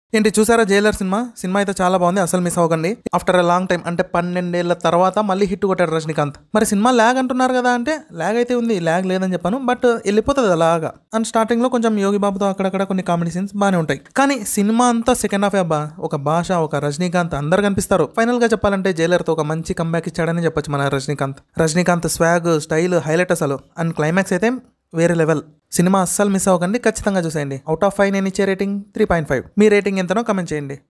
ఏంటి చూసారా Jailer cinema cinema అయితే చాలా బాగుంది అసలు మిస్ అవ్వకండి ఆఫ్టర్ ఎ లాంగ్ టైం అంటే పన్నెండేళ్ల తర్వాత మళ్ళీ హిట్ కొట్టాడు రజనీకాంత్ మరి సినిమా ల్యాగ్ అంటున్నారు కదా అంటే ల్యాగ్ అయితే ఉంది ల్యాగ్ లేదని చెప్పాను బట్ వెళ్ళిపోతుంది అలాగా అండ్ స్టార్టింగ్ లో కొంచెం యోగి బాబుతో అక్కడక్కడ కొన్ని కామెడీ సీన్స్ బాగానే ఉంటాయి కానీ సినిమా అంతా సెకండ్ హాఫ్ అబ్బా ఒక భాష ఒక రజనీకాంత్ అందరు కనిపిస్తారు ఫైనల్ గా చెప్పాలంటే జైలర్ తో ఒక మంచి కంబ్యాక్ ఇచ్చాడని చెప్పొచ్చు మన Rajinikanth Rajinikanth swag style highlight అసలు అండ్ క్లైమాక్స్ అయితే వేరే లెవెల్ సినిమా అస్సలు మిస్ అవ్వకండి ఖచ్చితంగా చూసేయండి అవుట్ ఆఫ్ ఫైవ్ నేను ఇచ్చే రేటింగ్ త్రీ పాయింట్ ఫైవ్ మీ రేటింగ్ ఎంతనో కమెంట్ చేయండి